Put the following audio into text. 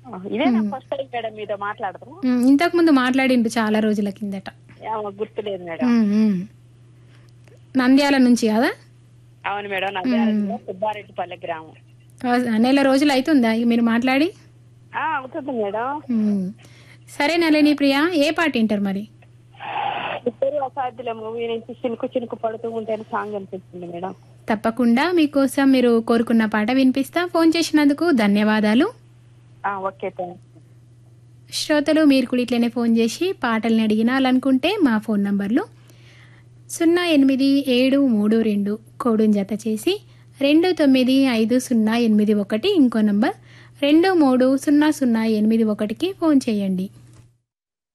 ఇదే నా first time madam మీతో మాట్లాడతాం ఉమ్, ఇంతకుముందు మాట్లాడిండు చాలా రోజుల కిందట గుర్తులేదు మేడం ఉమ్, ఉమ్. నంద్యాల నుంచి కదా అవును మేడం నంద్యాల జిల్లా సుబ్బారెడ్డిపల్లె గ్రామం ఆ, నెల రోజులు అవుతుందా ఇక మీరు మాట్లాడి ఆ, అవుతుంది మేడం ఉమ్. సరే నళిని ప్రియ ఏ పాట వింటారు మరి ఇద్దరు అసాధ్యుల మూవీ నుంచి చినుకు చినుకు పడుతూ ఉంటే సాంగ్ అనిపిస్తుంది మేడం తప్పకుండా మీకోసం మీరు కోరుకున్న పాట వినిపిస్తా ఫోన్ చేసినందుకు ధన్యవాదాలు ఆ, ఓకే థ్యాంక్స్ శ్రోతలు మీరు కూడా ఇట్లనే ఫోన్ చేసి పాటల్ని అడిగినాలనుకుంటే మా ఫోన్ నంబర్లు సున్నా ఎనిమిది ఏడు మూడు రెండు కోడుని జత చేసి రెండు తొమ్మిది ఐదు సున్నా ఎనిమిది ఒకటి ఇంకో నంబర్ రెండు మూడు సున్నా సున్నా ఎనిమిది ఒకటికి ఫోన్ చేయండి